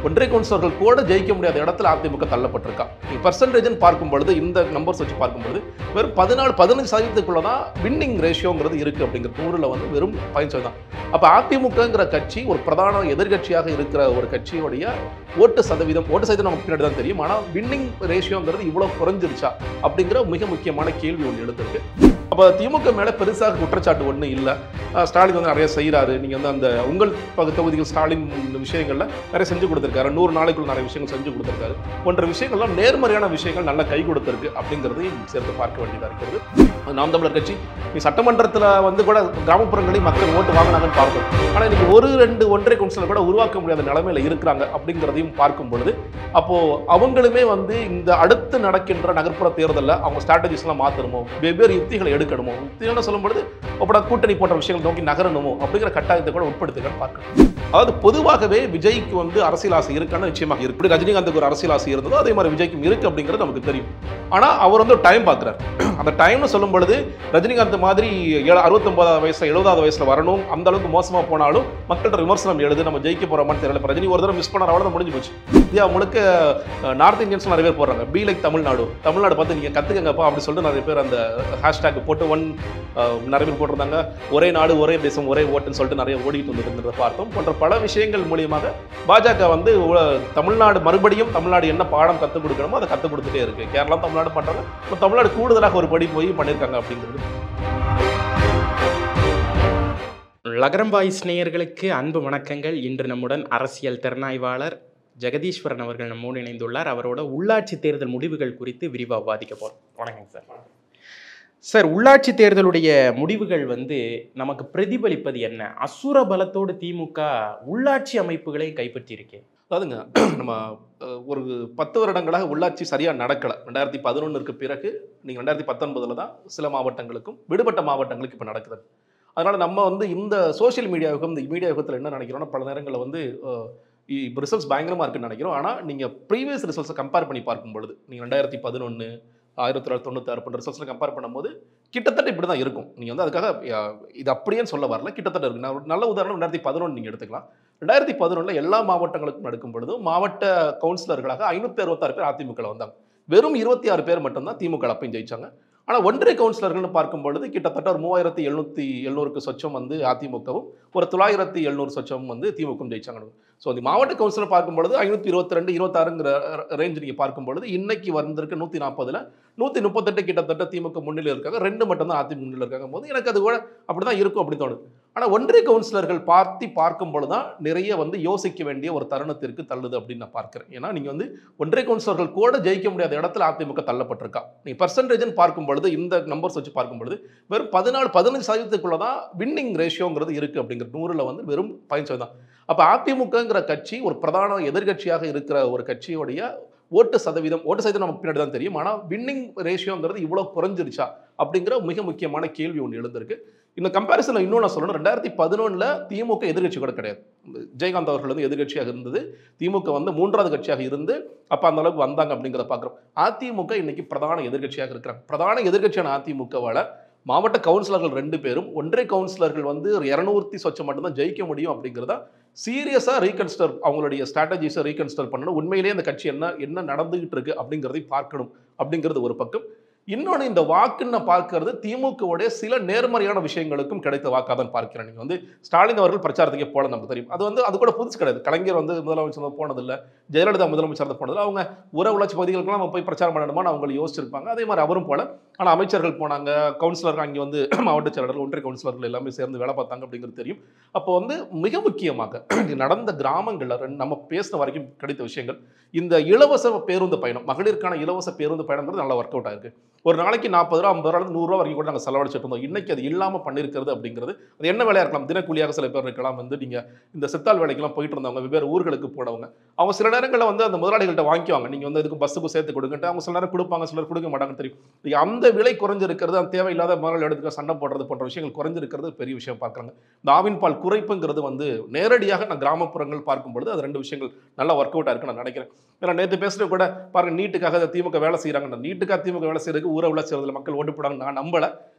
ஒன்றிய கவுன்சிலர்கள் கூட ஜெயிக்க முடியாத இடத்துல அதிமுக தள்ளப்பட்டிருக்கா நீ பர்சன்டேஜ்னு பார்க்கும் பொழுது இந்த நம்பர்ஸ் வச்சு பார்க்கும் பொழுது வெறும் பதினாலு பதினஞ்சு சதவீதத்துக்குள்ள தான் வின்னிங் ரேஷியோங்கிறது இருக்கு அப்படிங்கிற நூறில் வந்து வெறும் பதினஞ்சு தான் அப்போ அதிமுகங்கிற கட்சி ஒரு பிரதான எதிர்க்கட்சியாக இருக்கிற ஒரு கட்சியோடைய ஓட்டு சதவீதம் ஓட்டு சதவீதம் நமக்கு பின்னாடி தான் தெரியும் ஆனால் வின்னிங் ரேஷியோங்கிறது இவ்வளோ குறைஞ்சிருச்சா அப்படிங்கிற மிக முக்கியமான கேள்வி ஒன்று எழுந்திருக்கு அப்போ திமுக மேலே பெருசாக குற்றச்சாட்டு ஒன்றும் இல்லை ஸ்டாலின் வந்து நிறைய செய்கிறாரு நீங்கள் வந்து அந்த உங்கள் பகு தொகுதிகள் ஸ்டாலின் விஷயங்களில் நிறைய செஞ்சு கொடுத்துருக்காரு நூறு நாளைக்குள்ள நிறைய விஷயங்கள் செஞ்சு கொடுத்துருக்காரு போன்ற விஷயங்கள்லாம் நேர்மறையான விஷயங்கள் நல்லா கை கொடுத்துருக்கு அப்படிங்கிறதையும் சேர்த்து பார்க்க வேண்டியதாக இருக்கிறது நாம் தமிழர் கட்சி நீ சட்டமன்றத்தில் வந்து கூட கிராமப்புறங்களையும் மக்கள் ஓட்டு வாங்கினாங்கன்னு பார்க்கணும் ஆனால் இன்னைக்கு ஒரு ரெண்டு ஒன்றை கவுன்சிலர் கூட உருவாக்க முடியாத நிலைமையில இருக்கிறாங்க அப்படிங்கிறதையும் பார்க்கும் பொழுது அப்போ அவங்களுமே வந்து இந்த அடுத்து நடக்கின்ற நகர்ப்புற தேர்தலில் அவங்க ஸ்ட்ராட்டஜிஸ்லாம் மாற்றணுமோ வெவ்வேறு யுக்திகளை எடுக்கணுமோ யுக்திகளை சொல்லும் பொழுது அப்படா கூட்டணி போன்ற விஷயங்கள் நோக்கி நகரணுமோ அப்படிங்கிற கட்டாயத்தை கூட உட்படுத்துகள் பார்க்கணும் அதாவது பொதுவாகவே விஜய்க்கு வந்து அரசியல் ஆசை இருக்கான்னு நிச்சயமாக இருக்கு இப்படி ரஜினிகாந்துக்கு ஒரு அரசியல் ஆசை இருந்ததோ அதே மாதிரி விஜய்க்கும் இருக்கு அப்படிங்கிறது நமக்கு தெரியும் ஆனால் அவர் வந்து டைம் பார்க்குறாரு அந்த டைம்னு சொல்லும் பொழுது ரஜினிகாந்த் மாதிரி ஏழு அறுபத்தொன்பதாவது வயசுல எழுபதாவது வயசுல வரணும் அந்த அளவுக்கு மோசமா போனாலும் மக்கள்கிட்ட விமர்சனம் எழுது நம்ம ஜெயிக்க போறோமான்னு தெரியல இப்ப ரஜினி ஒரு தடவை மிஸ் பண்ணார் அவ்வளோ முடிஞ்சு போச்சு இந்தியா முழுக்க நார்த் இந்தியன்ஸ் நிறைய பேர் போடுறாங்க பி லைக் தமிழ்நாடு தமிழ்நாடு பார்த்து நீங்க கத்துக்கங்கப்பா அப்படி சொல்லிட்டு நிறைய பேர் அந்த ஹேஷ்டேக் போட்டு ஒன் நிறைய பேர் போட்டிருந்தாங்க ஒரே நாடு ஒரே தேசம் ஒரே ஓட்டுன்னு சொல்லிட்டு நிறைய ஓடிட்டு வந்துருக்கிறத பார்த்தோம் போன்ற பல விஷயங்கள் மூலியமாக பாஜக வந்து உல- தமிழ்நாடு மறுபடியும் தமிழ்நாடு என்ன பாடம் கற்றுக் கொடுக்கணுமோ அதை கற்றுக் கொடுத்துட்டே இருக்கு கேரளா தமிழ்நாடு பண்றாங்க இப்போ தமிழ்நாடு கூடுதலாக ஒரு படி போய் பண்ணியிருக்காங்க அப்படிங்கிறது லகரம் பாய்ஸ் நேயர்களுக்கு அன்பு வணக்கங்கள் இன்று நம்முடன் அரசியல் திறனாய்வாளர் ஜெகதீஸ்வரன் அவர்கள் நம்மோடு இணைந்துள்ளார் அவரோட உள்ளாட்சி தேர்தல் முடிவுகள் குறித்து விரிவாக விவாதிக்க போகிறோம் வணக்கம் சார் சார் உள்ளாட்சி தேர்தலுடைய முடிவுகள் வந்து நமக்கு பிரதிபலிப்பது என்ன அசுர பலத்தோடு திமுக உள்ளாட்சி அமைப்புகளை கைப்பற்றியிருக்கே அதாவதுங்க நம்ம அஹ், ஒரு பத்து வருடங்களாக உள்ளாட்சி சரியாக நடக்கலை ரெண்டாயிரத்தி பதினொன்றுக்கு பிறகு நீங்கள் ரெண்டாயிரத்தி பத்தொன்பதில் தான் சில மாவட்டங்களுக்கும் விடுபட்ட மாவட்டங்களுக்கு இப்போ நடக்குது அதனால் நம்ம வந்து இந்த சோஷியல் மீடியா யுகம் இந்த மீடியா யுகத்தில் என்ன நினைக்கிறோம்னா பல நேரங்களில் வந்து இப்போ ரிசல்ட்ஸ் பயங்கரமாக இருக்குன்னு நினைக்கிறோம் ஆனால் நீங்கள் ப்ரீவியஸ் ரிசல்ட்ஸை கம்பேர் பண்ணி பார்க்கும் பொழுது நீங்கள் ரெண்டாயிரத்தி பதினொன்று ஆயிரத்தி தொள்ளாயிரத்தி தொண்ணூத்தாறு போன்ற ரிசல்ட்ஸில் கம்பேர் பண்ணும்போது கிட்டத்தட்ட இப்படி தான் இருக்கும் நீங்கள் வந்து அதுக்காக அஹ், இது அப்படியே சொல்ல வரல கிட்டத்தட்ட இருக்கு நான் ஒரு நல்ல உதாரணம் ரெண்டாயிரத்தி பதினொன்று நீங்கள் எடுத்துக்கலாம் ரெண்டாயிரத்தி பதினொன்றில் எல்லா மாவட்டங்களுக்கும் நடக்கும் பொழுது மாவட்ட கவுன்சிலர்களாக ஐநூற்றி அறுபத்தாறு பேர் அதிமுகவில் வந்தாங்க வெறும் இருபத்தி ஆறு பேர் மட்டும்தான் திமுக அப்பயும் ஜெயிச்சாங்க ஆனால் ஒன்றிய கவுன்சிலர்கள்னு பார்க்கும் பொழுது கிட்டத்தட்ட ஒரு மூவாயிரத்தி எழுநூற்றி எழுநூறுக்கு சொச்சம் வந்து அதிமுகவும் ஒரு தொள்ளாயிரத்தி எழுநூறு சொச்சம் வந்து திமுகவும் ஜெயிச்சாங்க ஸோ அந்த மாவட்ட கவுன்சிலர் பார்க்கும் பொழுது ஐநூற்றி இருபத்தி ரெண்டு இருபத்தாறுங்கிற ரேஞ்ச் நீங்கள் பார்க்கும் பொழுது இன்னைக்கு வந்திருக்க நூற்றி நாற்பதுல நூற்றி முப்பத்தெட்டு கிட்டத்தட்ட திமுக முன்னிலை இருக்காங்க ரெண்டு மட்டும்தான் அதிமுக முன்னிலை இருக்காங்க போது எனக்கு அது கூட அப்படி தான் இருக்கும் அப்படி தோணுது ஆனால் ஒன்றிய கவுன்சிலர்கள் பார்த்து பார்க்கும் பொழுது தான் நிறைய வந்து யோசிக்க வேண்டிய ஒரு தருணத்திற்கு தள்ளுது அப்படின்னு நான் பார்க்கிறேன் ஏன்னா நீங்கள் வந்து ஒன்றிய கவுன்சிலர்கள் கூட ஜெயிக்க முடியாத இடத்துல அதிமுக தள்ளப்பட்டிருக்கா நீ பர்சன்டேஜ்னு பார்க்கும் பொழுது இந்த நம்பர்ஸ் வச்சு பார்க்கும் பொழுது வெறும் பதினாலு பதினஞ்சு சதவீதத்துக்குள்ள தான் வின்னிங் ரேஷியோங்கிறது இருக்கு அப்படிங்கிற நூறில் வந்து வெறும் பதினஞ்சு தான் அப்போ அதிமுகங்கிற கட்சி ஒரு பிரதான எதிர்க்கட்சியாக இருக்கிற ஒரு கட்சியோடைய ஓட்டு சதவீதம் ஓட்டு சதவீதம் நமக்கு பின்னாடி தான் தெரியும் ஆனால் வின்னிங் ரேஷியோங்கிறது இவ்வளோ குறைஞ்சிருச்சா அப்படிங்கிற மிக முக்கியமான கேள்வி ஒன்று எழுந்திருக்கு இந்த கம்பேரிசனில் இன்னும் நான் சொல்லணும் ரெண்டாயிரத்தி பதினொன்றில் திமுக எதிர்க்கட்சி கூட கிடையாது ஜெயகாந்த் அவர்கள் வந்து எதிர்க்கட்சியாக இருந்தது திமுக வந்து மூன்றாவது கட்சியாக இருந்து அப்போ அந்த அளவுக்கு வந்தாங்க அப்படிங்கிறத பார்க்குறோம் அதிமுக இன்னைக்கு பிரதான எதிர்க்கட்சியாக இருக்கிறாங்க பிரதான எதிர்க்கட்சியான அதிமுகவால் மாவட்ட கவுன்சிலர்கள் ரெண்டு பேரும் ஒன்றிய கவுன்சிலர்கள் வந்து ஒரு இரநூத்தி சொச்சம் மட்டும்தான் ஜெயிக்க முடியும் அப்படிங்கிறத சீரியஸாக ரீகன்ஸ்டர் அவங்களுடைய ஸ்ட்ராட்டஜிஸை ரீகன்ஸ்டர் பண்ணணும் உண்மையிலேயே அந்த கட்சி என்ன என்ன நடந்துகிட்டு இருக்கு அப்படிங்கிறதை பார்க்கணும் அப்படிங்கிறது ஒரு பக்கம் இன்னொன்று இந்த வாக்குன்னு நான் பார்க்கறது திமுகவுடைய சில நேர்மறையான விஷயங்களுக்கும் கிடைத்த வாக்காக தான் பார்க்கிறேன் நீங்கள் வந்து ஸ்டாலின் அவர்கள் பிரச்சாரத்துக்கே போல நமக்கு தெரியும் அது வந்து அது கூட புதுசு கிடையாது கலைஞர் வந்து முதலமைச்சர் போனதில்லை ஜெயலலிதா முதலமைச்சர் போனதில்லை அவங்க உர உள்ளாட்சி பகுதிகளுக்கெல்லாம் நம்ம போய் பிரச்சாரம் பண்ணணுமான்னு அவங்க யோசிச்சிருப்பாங்க அதே மாதிரி அவரும் போல ஆனால் அமைச்சர்கள் போனாங்க கவுன்சிலர்கள் அங்கே வந்து மாவட்ட செயலாளர்கள் ஒன்றிய கவுன்சிலர்கள் எல்லாமே சேர்ந்து வேலை பார்த்தாங்க அப்படிங்கிறது தெரியும் அப்போ வந்து மிக முக்கியமாக இங்க நடந்த கிராமங்களில் ரெண்டு நம்ம பேசின வரைக்கும் கிடைத்த விஷயங்கள் இந்த இலவச பேருந்து பயணம் மகளிருக்கான இலவச பேருந்து பயணங்கிறது நல்லா ஒர்க் அவுட் ஆயிருக்கு ஒரு நாளைக்கு நாற்பது ரூபா ஐம்பது ரூபா நூறுரூவா வரைக்கும் கூட நாங்கள் செலவழிச்சிட்டு இருந்தோம் இன்னைக்கு அது இல்லாமல் பண்ணியிருக்கிறது அப்படிங்கிறது அது என்ன வேலையாக இருக்கலாம் தினக்கூலியாக சில பேர் இருக்கலாம் வந்து நீங்கள் இந்த சித்தாள் வேலைக்கெல்லாம் போயிட்டு இருந்தவங்க வெவ்வேறு ஊர்களுக்கு போனவங்க அவங்க சில நேரங்களில் வந்து அந்த முதலாளிகள்கிட்ட வாங்கிக்குவாங்க நீங்கள் வந்து இதுக்கு பஸ்ஸுக்கு சேர்த்து கொடுங்கன்ட்டு அவங்க சில நேரம் கொடுப்பாங்க சிலர் கொடுக்க மாட்டாங்க தெரியும் இது அந்த விலை குறைஞ்சிருக்கிறது அந்த தேவையில்லாத முதலாளி எடுத்துக்க சண்டை போடுறது போன்ற விஷயங்கள் குறைஞ்சிருக்கிறது பெரிய விஷயம் பார்க்குறாங்க இந்த ஆவின் பால் குறைப்புங்கிறது வந்து நேரடியாக நான் கிராமப்புறங்கள் பார்க்கும் பொழுது அது ரெண்டு விஷயங்கள் நல்லா ஒர்க் அவுட் ஆயிருக்கு நான் நினைக்கிறேன் ஏன்னா நேற்று பேசுறது கூட பாருங்க நீட்டுக்காக திமுக வேலை செய்கிறாங்க நீட்டுக்காக திமுக வேலை செய்யறதுக்கு ஊரை உள்ள செய்யறதுல மக்கள் ஓட்டு போடாங்க நான் நம்பல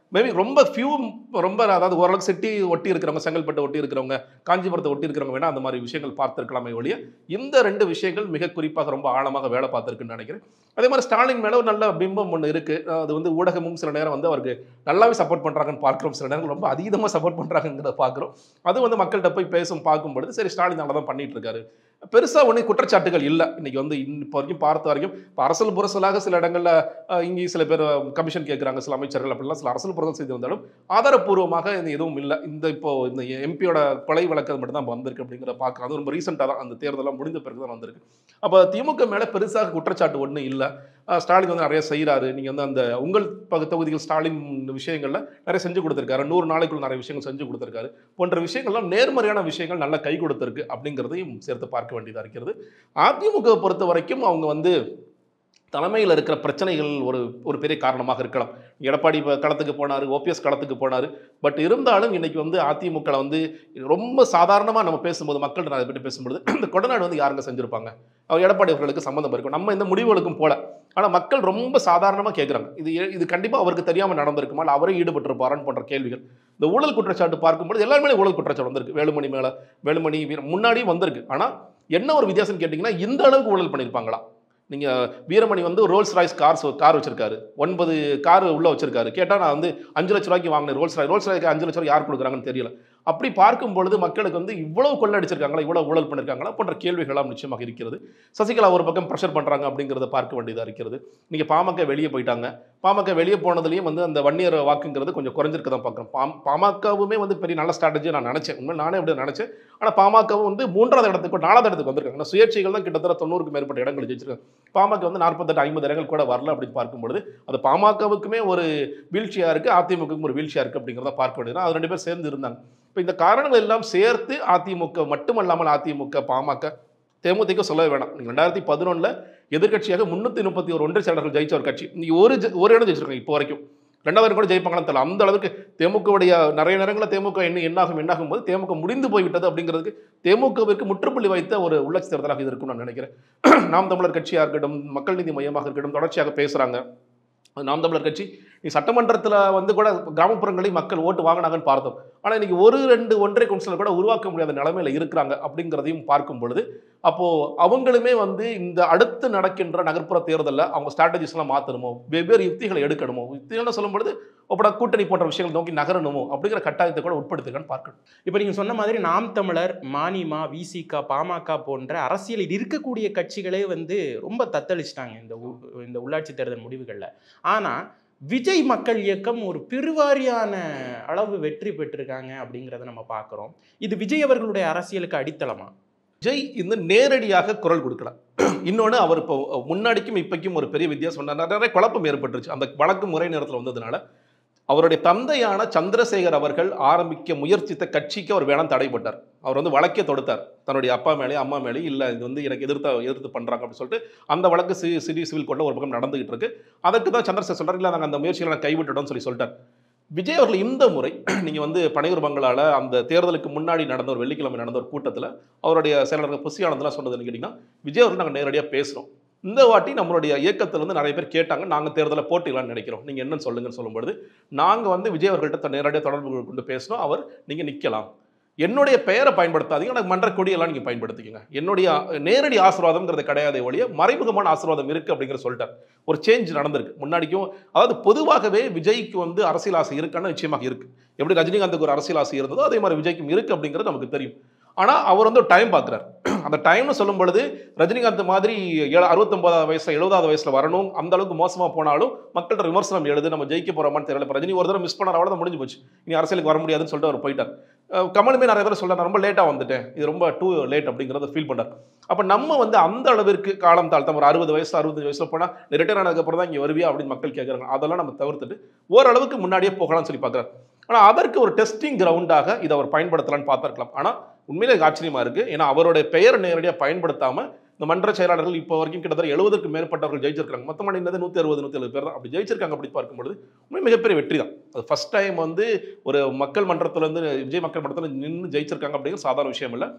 மேபி ரொம்ப ஃபியூ ரொம்ப அதாவது ஓரளவுக்கு சிட்டி ஒட்டி இருக்கிறவங்க செங்கல்பட்டு ஒட்டி இருக்கிறவங்க காஞ்சிபுரத்தை ஒட்டி இருக்கிறவங்க வேணா அந்த மாதிரி விஷயங்கள் பார்த்துருக்கலாமே ஒழிய இந்த ரெண்டு விஷயங்கள் மிக குறிப்பாக ரொம்ப ஆழமாக வேலை பார்த்துருக்குன்னு நினைக்கிறேன் அதே மாதிரி ஸ்டாலின் மேலே ஒரு நல்ல பிம்பம் ஒன்று இருக்குது அது வந்து ஊடகமும் சில நேரம் வந்து அவருக்கு நல்லாவே சப்போர்ட் பண்ணுறாங்கன்னு பார்க்குறோம் சில நேரங்கள் ரொம்ப அதீதமாக சப்போர்ட் பண்ணுறாங்கிறத பார்க்குறோம் அது வந்து மக்கள்கிட்ட போய் பேசும் பார்க்கும்பொழுது சரி ஸ்டாலின் நல்லா தான் பண்ணிட்டு இருக்காரு பெருசாக ஒன்றும் குற்றச்சாட்டுகள் இல்லை இன்னைக்கு வந்து இன்ன- இப்போ வரைக்கும் பார்த்த வரைக்கும் இப்போ அரசல் புரசலாக சில இடங்களில் இங்கே சில பேர் கமிஷன் கேட்குறாங்க சில அமைச்சர்கள் அப்படிலாம் சில அரசல் புரசல் செய்து வந்தாலும் ஆதாரப்பூர்வமாக இந்த எதுவும் இல்லை இந்த இப்போ இந்த எம்பியோட கொலை வழக்கு மட்டும் தான் வந்திருக்கு அப்படிங்கிறத பார்க்குறோம் அது ரொம்ப ரீசெண்டாக தான் அந்த தேர்தலாம் முடிந்த பிறகு தான் வந்திருக்கு அப்போ திமுக மேலே பெருசாக குற்றச்சாட்டு ஒன்றும் இல்லை அஹ் ஸ்டாலின் வந்து நிறைய செய்கிறாரு நீங்கள் வந்து அந்த உங்கள் பகு தொகுதிகள் ஸ்டாலின் விஷயங்களில் நிறைய செஞ்சு கொடுத்துருக்காரு நூறு நாளைக்குள்ள நிறைய விஷயங்கள் செஞ்சு கொடுத்துருக்காரு போன்ற விஷயங்கள்லாம் நேர்மறையான விஷயங்கள் நல்லா கை கொடுத்துருக்கு அப்படிங்கிறதையும் சேர்த்து பார்க்க வேண்டியதாக இருக்கிறது அதிமுகவை பொறுத்த வரைக்கும் அவங்க வந்து தலைமையில் இருக்கிற பிரச்சனைகள் ஒரு ஒரு பெரிய காரணமாக இருக்கலாம் எடப்பாடி இப்போ களத்துக்கு போனார் ஓபிஎஸ் களத்துக்கு போனார் பட் இருந்தாலும் இன்னைக்கு வந்து அதிமுக ல வந்து ரொம்ப சாதாரணமாக நம்ம பேசும்போது மக்கள்கிட்ட அதை பற்றி பேசும்போது இந்த கொடநாடு வந்து யாருங்க செஞ்சுருப்பாங்க அவர் எடப்பாடி அவர்களுக்கு சம்மந்தம் இருக்கும் நம்ம இந்த முடிவுகளுக்கும் போல ஆனால் மக்கள் ரொம்ப சாதாரணமாக கேட்குறாங்க இது எ- இது கண்டிப்பாக அவருக்கு தெரியாமல் நடந்திருக்குமா இல்லை அவரே ஈடுபட்டிருப்பாரான்னு போன்ற கேள்விகள் இந்த ஊழல் குற்றச்சாட்டு பார்க்கும்போது எல்லாருமே ஊழல் குற்றச்சாட்டு வந்திருக்கு வேலுமணி மேலே வேலுமணி வீர முன்னாடியும் வந்திருக்கு ஆனால் என்ன ஒரு வித்தியாசம் கேட்டிங்கன்னா இந்த அளவுக்கு ஊழல் பண்ணியிருப்பாங்களா நீங்கள் வீரமணி வந்து ரோல்ஸ் ராய்ஸ் கார் கார் வச்சிருக்காரு ஒன்பது கார் உள்ள வச்சிருக்காரு கேட்டால் நான் வந்து அஞ்சு லட்ச ரூபாய்க்கு வாங்கினேன் ரோல்ஸ் ராய் ரோல்ஸ் ராய்க்கு அஞ்சு லட்ச ரூபாய் யார் கொடுக்குறாங்கன்னு தெரியல அப்படி பார்க்கும் பொழுது மக்களுக்கு வந்து இவ்வளவு கொள்ளடிச்சிருக்காங்களா இவ்வளவு ஊழல் பண்ணிருக்காங்களா போன்ற கேள்விகளாம் நிச்சயமாக இருக்கிறது சசிகலா ஒரு பக்கம் ப்ரெஷர் பண்றாங்க அப்படிங்கிறத பார்க்க வேண்டியதாக இருக்கிறது நீங்க பாமக வெளியே போயிட்டாங்க பாமக வெளியே போனதுலயும் வந்து அந்த வன்னியர் வாக்குங்கிறது கொஞ்சம் குறைஞ்சிருக்க தான் பார்க்குறோம் பாம் பாமகவுமே வந்து பெரிய நல்ல ஸ்ட்ராட்டஜி நான் நினைச்சேன் உண்மை நானே அப்படி நினைச்சேன் ஆனா பாமகவும் வந்து மூன்றாவது இடத்துக்கு நாலாவது இடத்துக்கு வந்திருக்காங்க ஆனா சுயேட்சைகள் தான் கிட்டத்தட்ட தொண்ணூறுக்கு மேற்பட்ட இடங்கள் ஜெயிச்சிருக்காங்க பாமக வந்து நாற்பத்தெட்டு ஐம்பது இடங்கள் கூட வரல அப்படின்னு பார்க்கும்பொழுது அது பாமகவுக்குமே ஒரு வீழ்ச்சியா இருக்கு அதிமுகவுக்கும் ஒரு வீழ்ச்சியா இருக்கு அப்படிங்கிறத பார்க்க வேண்டியது அது ரெண்டு பேர் சேர்ந்து இருந்தாங்க இப்போ இந்த காரணங்கள் எல்லாம் சேர்த்து அதிமுக மட்டுமல்லாமல் அதிமுக பாமக தேமுதிக சொல்ல வேணாம் நீங்கள் ரெண்டாயிரத்தி பதினொன்றில் எதிர்க்கட்சியாக முந்நூற்றி முப்பத்தி ஒரு ஒன்றிய செயலாளர்கள் ஜெயிச்ச ஒரு கட்சி நீ ஒரு ஜெ- ஒரு இடம் ஜெயிச்சிருக்காங்க இப்போ வரைக்கும் ரெண்டாவது கூட ஜெயிப்பாங்களான்னு தெரியல அந்த அளவுக்கு தேமுகவுடைய நிறைய நேரங்களில் தேமுக என்ன என்னாகும் என்னாகும் போது தேமுக முடிந்து போய்விட்டது அப்படிங்கிறதுக்கு தேமுகவிற்கு முற்றுப்புள்ளி வைத்த ஒரு உள்ளாட்சி தேர்தலாக இது இருக்கும்னு நான் நினைக்கிறேன் நாம் தமிழர் கட்சியாக இருக்கட்டும் மக்கள் நீதி மையமாக இருக்கட்டும் தொடர்ச்சியாக பேசுகிறாங்க நாம் தமிழர் கட்சி நீ சட்டமன்றத்தில் வந்து கூட கிராமப்புறங்களில் மக்கள் ஓட்டு வாங்கினாங்கன்னு பார்த்தோம் ஆனால் இன்னைக்கு ஒரு ரெண்டு ஒன்றரை கவுன்சிலர் கூட உருவாக்க முடியாத நிலைமையில இருக்கிறாங்க அப்படிங்கிறதையும் பார்க்கும் பொழுது அப்போ அவங்களுமே வந்து இந்த அடுத்து நடக்கின்ற நகர்ப்புற தேர்தலில் அவங்க ஸ்ட்ராட்டஜிஸ்லாம் மாற்றணுமோ வெவ்வேறு யுக்திகளை எடுக்கணுமோ யுக்திகள்னு சொல்லும் பொழுது அப்படா கூட்டணி போன்ற விஷயங்கள் நோக்கி நகரணுமோ அப்படிங்கிற கட்டாயத்தை கூட உட்படுத்துக்கன்னு பார்க்கணும் இப்போ நீங்கள் சொன்ன மாதிரி நாம் தமிழர் மானிமா விசிகா பாமக போன்ற அரசியலில் இருக்கக்கூடிய கட்சிகளே வந்து ரொம்ப தத்தளிச்சிட்டாங்க இந்த உ- இந்த உள்ளாட்சி தேர்தல் முடிவுகளில் ஆனால் விஜய் மக்கள் இயக்கம் ஒரு பெருவாரியான அளவு வெற்றி பெற்றிருக்காங்க அப்படிங்கிறத நம்ம பார்க்குறோம் இது விஜய் அவர்களுடைய அரசியலுக்கு அடித்தளமா விஜய் இந்த நேரடியாக குரல் கொடுக்கல இன்னொன்று அவர் இப்போ முன்னாடிக்கும் இப்போக்கும் ஒரு பெரிய வித்தியாசம் சொன்னார் நிறைய குழப்பம் ஏற்பட்டுருச்சு அந்த வழக்கு முறை நேரத்தில் வந்ததுனால அவருடைய தந்தையான சந்திரசேகர் அவர்கள் ஆரம்பிக்க முயற்சித்த கட்சிக்கு அவர் வேணாம் தடைப்பட்டார் அவர் வந்து வழக்கே தொடுத்தார் தன்னுடைய அப்பா மேலே அம்மா மேலே இல்லை இது வந்து எனக்கு எதிர்த்த எதிர்த்து பண்ணுறாங்க அப்படின்னு சொல்லிட்டு அந்த வழக்கு சி சிடி சிவில் கோர்ட்டில் ஒரு பக்கம் நடந்துகிட்டு இருக்கு அதுக்கு தான் சந்திரசேகர் சொல்றாரு இல்லை நாங்கள் அந்த முயற்சிகளை நான் கைவிட்டுட்டோம்னு சொல்லி சொல்லிட்டார் விஜய் அவர்கள் இந்த முறை நீங்கள் வந்து பனையூர் பங்களால அந்த தேர்தலுக்கு முன்னாடி நடந்த ஒரு வெள்ளிக்கிழமை நடந்த ஒரு கூட்டத்தில் அவருடைய செயலாளர்கள் புசி ஆனந்தெல்லாம் சொன்னதுன்னு கேட்டிங்கன்னா விஜய் அவர்கள் நாங்கள் நேரடியாக பேசுகிறோம் இந்த வாட்டி நம்மளுடைய இயக்கத்துல இருந்து நிறைய பேர் கேட்டாங்க நாங்கள் தேர்தலை போட்டிடலாம்னு நினைக்கிறோம் நீங்கள் என்னன்னு சொல்லுங்கன்னு சொல்லும்பொழுது நாங்கள் வந்து விஜய் அவர்கள்ட்ட நேரடியாக தொடர்பு கொண்டு பேசினோம் அவர் நீங்கள் நிற்கலாம் என்னுடைய பெயரை பயன்படுத்தாதீங்க எனக்கு மன்ற கொடியெல்லாம் நீங்கள் பயன்படுத்திக்கங்க என்னுடைய நேரடி ஆசீர்வாதம்ங்கிறது கிடையாது ஒழிய மறைமுகமான ஆசீர்வாதம் இருக்குது அப்படிங்கிற சொல்லிட்டார் ஒரு சேஞ்ச் நடந்திருக்கு முன்னாடிக்கும் அதாவது பொதுவாகவே விஜய்க்கு வந்து அரசியல் ஆசை இருக்குன்னு நிச்சயமாக இருக்கு எப்படி ரஜினிகாந்துக்கு ஒரு அரசியல் ஆசை இருந்ததோ அதே மாதிரி விஜய்க்கும் இருக்கு அப்படிங்கிறது நமக்கு தெரியும் ஆனால் அவர் வந்து ஒரு டைம் பார்க்குறாரு அந்த டைம்னு சொல்லும் பொழுது ரஜினிகாந்த் மாதிரி ஏழு அறுபத்தொன்பதாவது வயசுல எழுபதாவது வயசுல வரணும் அந்த அளவுக்கு மோசமாக போனாலும் மக்கள்கிட்ட விமர்சனம் எழுது நம்ம ஜெயிக்க போறோமான்னு தெரியல இப்போ ரஜினி ஒரு தடவை மிஸ் பண்ணார் அவ்வளோ முடிஞ்சு போச்சு இனி அரசியலுக்கு வர முடியாதுன்னு சொல்லிட்டு அவர் போயிட்டார் அஹ் கமலுமே நிறைய பேர் சொல்றாரு நான் ரொம்ப லேட்டாக வந்துட்டேன் இது ரொம்ப டூ லேட் அப்படிங்கிறத ஃபீல் பண்ணார் அப்போ நம்ம வந்து அந்த அளவிற்கு காலம் தாழ்த்தம் ஒரு அறுபது வயசு அறுபது வயசுல போனால் ரிட்டையர் ஆனதுக்கப்புறம் தான் இங்கே வருவியா அப்படின்னு மக்கள் கேட்குறாங்க அதெல்லாம் நம்ம தவிர்த்துட்டு ஓரளவுக்கு முன்னாடியே போகலாம்னு சொல்லி பார்க்குறாரு ஆனால் அதற்கு ஒரு டெஸ்டிங் கிரவுண்டாக இதை அவர் பயன்படுத்தலாம்னு பார்த்துருக்கலாம் ஆனால் உண்மையிலே இது ஆச்சரியமா இருக்கு ஏன்னா அவருடைய பெயரை நேரடியாக பயன்படுத்தாம இந்த மன்ற செயலாளர்கள் இப்போ வரைக்கும் கிட்டத்தட்ட எழுபதுக்கு மேற்பட்டவர்கள் ஜெயிச்சிருக்காங்க மொத்தமாக என்னது நூற்றி அறுபது நூற்றி எழுபது பேர் தான் அப்படி ஜெயிச்சிருக்காங்க அப்படி பார்க்கும்பொழுது உண்மை மிகப்பெரிய வெற்றி தான் அது ஃபர்ஸ்ட் டைம் வந்து ஒரு மக்கள் மன்றத்துல இருந்து விஜய் மக்கள் மன்றத்தில் நின்று ஜெயிச்சிருக்காங்க அப்படிங்கிறது சாதாரண விஷயம் இல்லை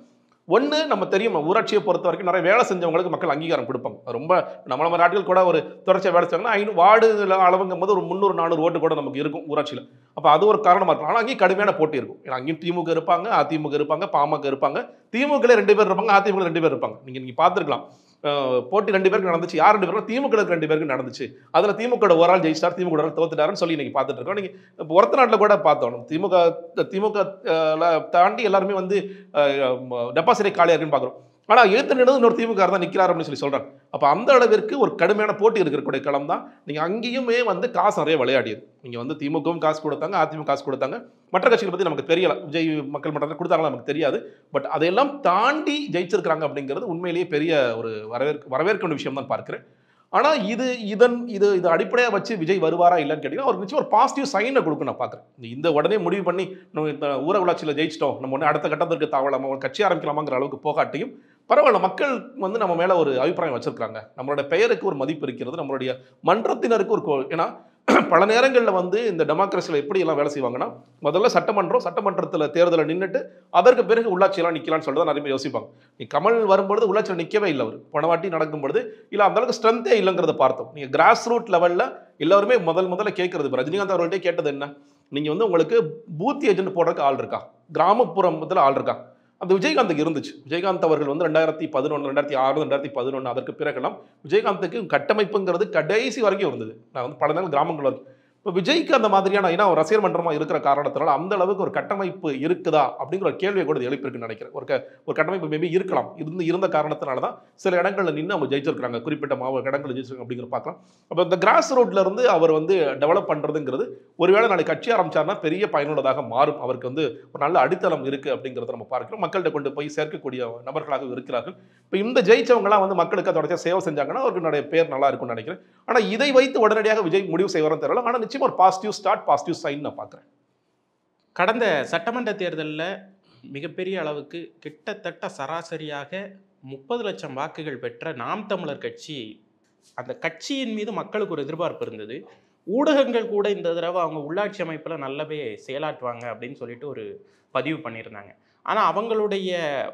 ஒன்று நம்ம தெரியும் ஊராட்சியை பொறுத்த வரைக்கும் நிறைய வேலை செஞ்சவங்களுக்கு மக்கள் அங்கீகாரம் கொடுப்பாங்க அது ரொம்ப நம்மள மாதிரி ஆட்கள் கூட ஒரு தொடர்ச்சியாக வேலை செஞ்சாங்கன்னா ஐநூறு வார்டு அளவுங்கும் போது ஒரு முந்நூறு நானூறு ஓட்டு கூட நமக்கு இருக்கும் ஊராட்சியில் அப்போ அது ஒரு காரணமாக இருக்கும் ஆனால் அங்கேயும் கடுமையான போட்டி இருக்கும் ஏன்னா அங்கேயும் திமுக இருப்பாங்க அதிமுக இருப்பாங்க பாமக இருப்பாங்க திமுகல ரெண்டு பேர் இருப்பாங்க அதிமுக ரெண்டு பேர் இருப்பாங்க நீங்கள் நீங்கள் பார்த்துருக்கலாம் அஹ் போட்டி ரெண்டு பேருக்கு நடந்துச்சு யார் ரெண்டு பேரும் திமுக க்கு ரெண்டு பேருக்கு நடந்துச்சு அதில் திமுக ஒரு ஆள் ஜெயிச்சிட்டார் திமுக ஒரு ஆள் தோத்துட்டாருன்னு சொல்லி இன்னைக்கு பார்த்துட்டு இருக்கோம் நீங்கள் இப்போ ஒருத்த நாட்டில் கூட பார்த்தோம் திமுக திமுக அஹ், ல தாண்டி எல்லாருமே வந்து டெபாசிட்டை காலியாக இருக்குன்னு பார்க்குறோம் ஆனால் எழுத்து நின்று இன்னொரு திமுக தான் நிற்கிறார் அப்படின்னு சொல்லி சொல்கிறாங்க அப்போ அந்த அளவிற்கு ஒரு கடுமையான போட்டி இருக்கக்கூடிய களம் தான் நீங்கள் அங்கேயுமே வந்து காசு நிறைய விளையாடியது நீங்கள் வந்து திமுகவும் காசு கொடுத்தாங்க அதிமுக காசு கொடுத்தாங்க மற்ற கட்சிகளை பற்றி நமக்கு தெரியல விஜய் மக்கள் மன்றத்தில் கொடுத்தாங்களா நமக்கு தெரியாது பட் அதையெல்லாம் தாண்டி ஜெயிச்சிருக்கிறாங்க அப்படிங்கிறது உண்மையிலேயே பெரிய ஒரு வரவேற்க வரவேற்க வேண்டிய விஷயம் தான் பார்க்கிறேன் ஆனால் இது இதன் இது இது அடிப்படையாக வச்சு விஜய் வருவாரா இல்லைன்னு கேட்டிங்கன்னா அவருக்கு நிச்சயம் ஒரு பாசிட்டிவ் சைனை கொடுக்க நான் பார்க்குறேன் இந்த உடனே முடிவு பண்ணி நம்ம இந்த ஊர உள்ளாட்சியில் ஜெயிச்சிட்டோம் நம்ம உடனே அடுத்த கட்டத்திற்கு தாவலாமா ஒரு கட்சி ஆரம்பிக்கலாமாங்கிற அளவுக்கு போகாட்டியும் பரவாயில்ல மக்கள் வந்து நம்ம மேலே ஒரு அபிப்பிராயம் வச்சிருக்காங்க நம்மளோட பெயருக்கு ஒரு மதிப்பு இருக்கிறது நம்மளுடைய மன்றத்தினருக்கு ஒரு கோ- ஏன்னா பல நேரங்களில் வந்து இந்த டெமோக்ரஸியில் எப்படி எல்லாம் வேலை செய்வாங்கன்னா முதல்ல சட்டமன்றம் சட்டமன்றத்தில் தேர்தலில் நின்றுட்டு அதற்கு பிறகு உள்ளாட்சியெல்லாம் நிற்கலாம்னு சொல்லிட்டு தான் நிறைய பேர் யோசிப்பாங்க நீ கமல் வரும்பொழுது உள்ளாட்சியில் நிற்கவே இல்லை அவர் போன வாட்டி நடக்கும் பொழுது இல்லை அந்த அளவுக்கு ஸ்ட்ரென்த்தே இல்லைங்கிறத பார்த்தோம் நீங்கள் கிராஸ் ரூட் லெவலில் எல்லாருமே முதல் முதல்ல கேட்கறது இப்ப ரஜினிகாந்த் அவர்கள்ட்டே கேட்டது என்ன நீங்கள் வந்து உங்களுக்கு பூத் ஏஜென்ட் போடுறதுக்கு ஆள் இருக்கா கிராமப்புறத்தில் ஆள் இருக்கா அந்த விஜயகாந்துக்கு இருந்துச்சு விஜயகாந்த் அவர்கள் வந்து ரெண்டாயிரத்தி பதினொன்று ரெண்டாயிரத்தி ஆறு ரெண்டாயிரத்தி பதினொன்று அதற்கு பிறகெல்லாம் விஜயகாந்துக்கு கட்டமைப்புங்கிறது கடைசி வரைக்கும் இருந்தது நான் வந்து பல நாள் கிராமங்கள் வரைக்கும் இப்போ விஜய்க்கு அந்த மாதிரியான ஏன்னா ஒரு ரசிகர் மன்றமாக இருக்கிற காரணத்தினால அந்த அளவுக்கு ஒரு கட்டமைப்பு இருக்குதா அப்படிங்கிற ஒரு கேள்வியை கூட இது எழுப்பியிருக்குன்னு நினைக்கிறேன் ஒரு க ஒரு கட்டமைப்பு மேபி இருக்கலாம் இருந்து இருந்த காரணத்தினால தான் சில இடங்களில் நின்று அவங்க ஜெயிச்சிருக்காங்க குறிப்பிட்ட மாவட்ட இடங்களில் ஜெயிச்சிருக்காங்க அப்படிங்கிற பார்க்கலாம் அப்போ இந்த கிராஸ் ரோட்ல இருந்து அவர் வந்து டெவலப் பண்ணுறதுங்கிறது ஒருவேளை நாளைக்கு கட்சி ஆரம்பிச்சார்னா பெரிய பயனுள்ளதாக மாறும் அவருக்கு வந்து ஒரு நல்ல அடித்தளம் இருக்குது அப்படிங்கிறத நம்ம பார்க்கிறோம் மக்கள்கிட்ட கொண்டு போய் சேர்க்கக்கூடிய நபர்களாக இருக்கிறார்கள் இப்போ இந்த ஜெயிச்சவங்கலாம் வந்து மக்களுக்கு தொடர்ச்சியாக சேவை செஞ்சாங்கன்னா அவருக்கு நிறைய பேர் நல்லா இருக்கும்னு நினைக்கிறேன் ஆனால் இதை வைத்து உடனடியாக விஜய் முடிவு செய்வாரும் தெரியல ஆனால் நிச்சயமா ஒரு பாசிட்டிவ் ஸ்டார்ட் பாசிட்டிவ் சைன் நான் பார்க்குறேன் கடந்த சட்டமன்ற தேர்தலில் மிகப்பெரிய அளவுக்கு கிட்டத்தட்ட சராசரியாக முப்பது லட்சம் வாக்குகள் பெற்ற நாம் தமிழர் கட்சி அந்த கட்சியின் மீது மக்களுக்கு ஒரு எதிர்பார்ப்பு இருந்தது ஊடகங்கள் கூட இந்த தடவை அவங்க உள்ளாட்சி அமைப்பில் நல்லாவே செயலாற்றுவாங்க அப்படின்னு சொல்லிட்டு ஒரு பதிவு பண்ணியிருந்தாங்க ஆனால் அவங்களுடைய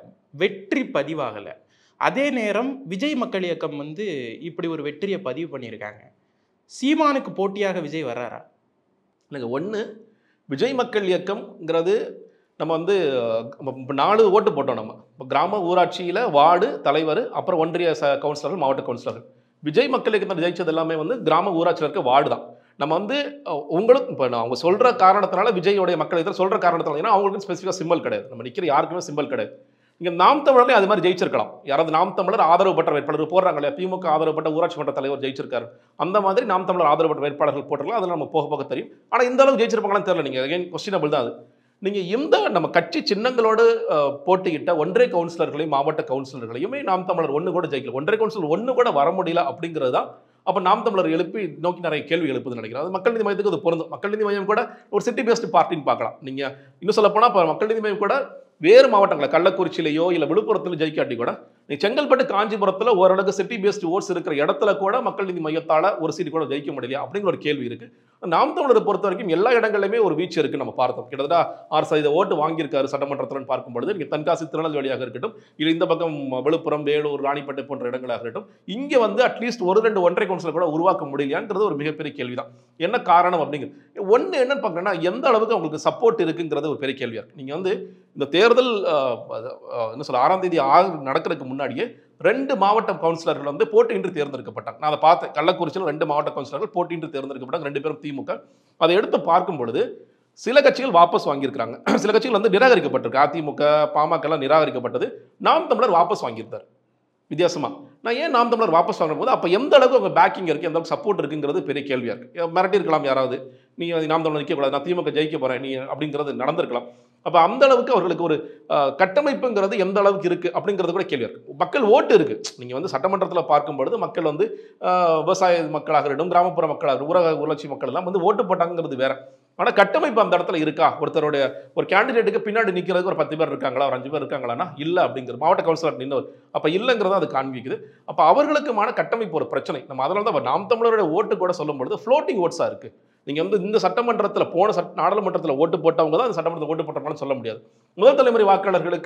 வெற்றி பதிவாகலை அதே நேரம் விஜய் மக்கள் இயக்கம் வந்து இப்படி ஒரு வெற்றியை பதிவு பண்ணியிருக்காங்க சீமானுக்கு போட்டியாக விஜய் வர்றாரா இல்லைங்க ஒன்று விஜய் மக்கள் இயக்கம்ங்கிறது நம்ம வந்து அஹ், இப்ப நாலு ஓட்டு போட்டோம் நம்ம இப்போ கிராம ஊராட்சியில் வார்டு தலைவர் அப்புறம் ஒன்றிய ச கவுன்சிலர்கள் மாவட்ட கவுன்சிலர்கள் விஜய் மக்கள் இயக்கத்தில் ஜெயிச்சது எல்லாமே வந்து கிராம ஊராட்சியில் இருக்க வார்டு தான் நம்ம வந்து அஹ், உங்களுக்கு இப்போ அவங்க சொல்கிற காரணத்தினால விஜயோடைய மக்கள் இயக்கத்தில் சொல்கிற காரணத்தினால ஏன்னா அவங்களுக்கு ஸ்பெசிஃபிக்காக சிம்பல் கிடையாது நம்ம நிற்கிற யாருக்குமே சிம்பல் கிடையாது இங்கே நாம் தமிழர்லேயும் அது மாதிரி ஜெயிச்சிருக்கலாம் யாராவது நாம் தமிழர் ஆதரவு பெற்ற வேட்பாளர் போடுறாங்க இல்லையா திமுக ஆதரவு பெற்ற ஊராட்சி மன்ற தலைவர் ஜெயிச்சிருக்காரு அந்த மாதிரி நாம் தமிழர் ஆதரவு பெற்ற வேட்பாளர்கள் போட்டிருக்கலாம் அதில் நம்ம போக போக தெரியும் ஆனால் இந்த அளவுக்கு ஜெயிச்சிருப்பாங்களான்னு தெரியல நீங்கள் அகைன் கொஸ்டினபிள் தான் அது நீங்கள் எந்த நம்ம கட்சி சின்னங்களோடு அஹ், போட்டியிட்ட ஒன்றே கவுன்சிலர்களையும் மாவட்ட கவுன்சிலர்களையுமே நாம் தமிழர் ஒன்று கூட ஜெயிக்கல ஒன்றே கவுன்சிலர் ஒன்று கூட வர முடியல அப்படிங்கிறது தான் அப்போ நாம் தமிழர் எழுப்பி நோக்கி நிறைய கேள்வி எழுப்புதுன்னு நினைக்கிறேன் அது மக்கள் நீதி மையத்துக்கு அது பொருந்தும் மக்கள் நீதி மையம் கூட ஒரு சிட்டி பேஸ்ட் பார்ட்டின்னு பார்க்கலாம் நீங்கள் இன்னும் சொல்ல போனால் இப்போ மக்கள் நீதி மையம் கூட வேறு மாவட்டங்களை கள்ளக்குறிச்சியிலையோ இல்லை விழுப்புரத்தில் ஜெயிக்காட்டி கூட நீ செங்கல்பட்டு காஞ்சிபுரத்தில் ஓரளவுக்கு சிட்டி பேஸ்ட் ஓட்ஸ் இருக்கிற இடத்துல கூட மக்கள் நீதி மையத்தால் ஒரு சீட் கூட ஜெயிக்க முடியலையா அப்படிங்கிற ஒரு கேள்வி இருக்கு நாம் தமிழரை பொறுத்த வரைக்கும் எல்லா இடங்களிலுமே ஒரு வீச்சு இருக்கு நம்ம பார்த்தோம் கிட்டத்தட்ட ஆறு சதவீத ஓட்டு வாங்கியிருக்காரு சட்டமன்றத்தில் பார்க்கும்பொழுது நீங்கள் தென்காசி திருநெல்வேலியாக இருக்கட்டும் இல்லை இந்த பக்கம் விழுப்புரம் வேலூர் ராணிப்பேட்டை போன்ற இடங்களாக இருக்கட்டும் இங்கே வந்து அட்லீஸ்ட் ஒரு ரெண்டு ஒன்றரை கவுன்சிலர் கூட உருவாக்க முடியலையாங்கிறது ஒரு மிகப்பெரிய கேள்வி தான் என்ன காரணம் அப்படிங்கிறது ஒன்று என்னன்னு பார்க்கணும்னா எந்த அளவுக்கு அவங்களுக்கு சப்போர்ட் இருக்குங்கிறது ஒரு பெரிய கேள்வியாக இருக்கு நீங்கள் வந்து இந்த தேர்தல் அஹ், அஹ், என்ன சொல்ல ஆறாம் தேதி ஆறு நடக்கிறதுக்கு முன்னாடியே ரெண்டு மாவட்ட கவுன்சிலர்கள் வந்து போட்டியின்றி தேர்ந்தெடுக்கப்பட்டாங்க நான் அதை பார்த்தேன் கள்ளக்குறிச்சியில் ரெண்டு மாவட்ட கவுன்சிலர்கள் போட்டியின்றி தேர்ந்தெடுக்கப்பட்டாங்க ரெண்டு பேரும் திமுக அதை எடுத்து பார்க்கும் பொழுது சில கட்சிகள் வாபஸ் வாங்கியிருக்காங்க சில கட்சிகள் வந்து நிராகரிக்கப்பட்டிருக்கு அதிமுக பாமக எல்லாம் நிராகரிக்கப்பட்டது நாம் தமிழர் வாபஸ் வாங்கியிருந்தார் வித்தியாசமா நான் ஏன் நாம் தமிழர் வாபஸ் வாங்கும் போது அப்போ எந்த அளவுக்கு அவங்க பேக்கிங் இருக்கு எந்த அளவுக்கு சப்போர்ட் இருக்குங்கிறது பெரிய கேள்வியாக இருக்கு மிரட்டி இருக்கலாம் யாராவது நீ நாம் தமிழர் நிற்கக்கூடாது நான் திமுக ஜெயிக்க போறேன் நீ அப்படிங்கிறது நடந்திருக்கலாம் அப்போ அந்த அளவுக்கு அவர்களுக்கு ஒரு அஹ், கட்டமைப்புங்கிறது எந்த அளவுக்கு இருக்கு அப்படிங்கிறது கூட கேள்வியாக இருக்கு மக்கள் ஓட்டு இருக்கு நீங்க வந்து சட்டமன்றத்தில் பார்க்கும் பொழுது மக்கள் வந்து அஹ், விவசாய மக்களாக இருக்கட்டும் கிராமப்புற மக்களாக இருக்கட்டும், ஊரக ஊராட்சி மக்கள் எல்லாம் வந்து ஓட்டு போட்டாங்கிறது வேற ஆனா கட்டமைப்பு அந்த இடத்துல இருக்கா ஒருத்தருடைய ஒரு கேண்டிடேட்டுக்கு பின்னாடி நிற்கிறதுக்கு ஒரு பத்து பேர் இருக்காங்களா ஒரு அஞ்சு பேர் இருக்காங்களான்னா இல்லை அப்படிங்கிற மாவட்ட கவுன்சிலர் நின்னவர் அப்போ இல்லைங்கிறத அது காண்பிக்குது அப்போ அவர்களுக்குமான கட்டமைப்பு ஒரு பிரச்சனை நம்ம அதனால தான் நாம் தமிழருடைய ஓட்டு கூட சொல்லும் பொழுது ஃப்ளோட்டிங் ஓட்ஸாக இருக்கு நீங்க வந்து இந்த சட்டமன்றத்தில் போன சட்ட நாடாளுமன்றத்தில் ஓட்டு போட்டவங்க தான் அந்த சட்டமன்றத்தில் ஓட்டு போட்டவங்கன்னு சொல்ல முடியாது முதல் தலைமுறை வாக்காளர்களுக்கு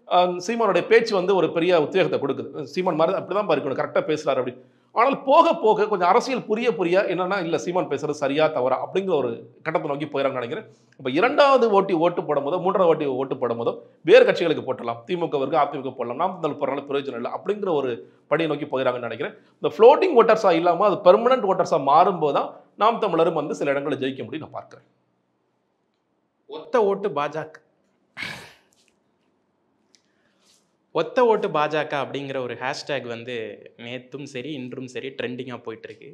அஹ், சீமானுடைய பேச்சு வந்து ஒரு பெரிய உத்வேகத்தை கொடுக்குது சீமான் மாதிரி அப்படி தான் இருக்கணும் கரெக்டாக பேசுகிறாரு அப்படி ஆனால் போக போக கொஞ்சம் அரசியல் புரிய புரிய என்னன்னா இல்லை சீமான் பேசுறது சரியா தவறா அப்படிங்கிற ஒரு கட்டத்தை நோக்கி போயிடறாங்கன்னு நினைக்கிறேன் இப்போ இரண்டாவது ஓட்டி ஓட்டு போடும் போதோ மூன்றாவது ஓட்டி ஓட்டு போடும் போதோ வேறு கட்சிகளுக்கு போட்டலாம் திமுகவிற்கு அதிமுக போடலாம் நாம் தமிழ் போடுறதுனால பிரயோஜனம் இல்லை அப்படிங்கிற ஒரு படியை நோக்கி போயிடறாங்கன்னு நினைக்கிறேன் இந்த ஃப்ளோட்டிங் ஓட்டர்ஸாக இல்லாமல் அது பெர்மனன்ட் ஓட்டர்ஸாக மாறும்போது தான் நாம் தமிழரும் வந்து சில இடங்களில் ஜெயிக்க முடியும் நான் பார்க்குறேன் ஒத்த ஓட்டு பாஜக ஒத்த ஓட்டு பாஜக அப்படிங்கிற ஒரு ஹேஷ்டேக் வந்து நேற்றும் சரி இன்றும் சரி ட்ரெண்டிங்காக போயிட்டுருக்கு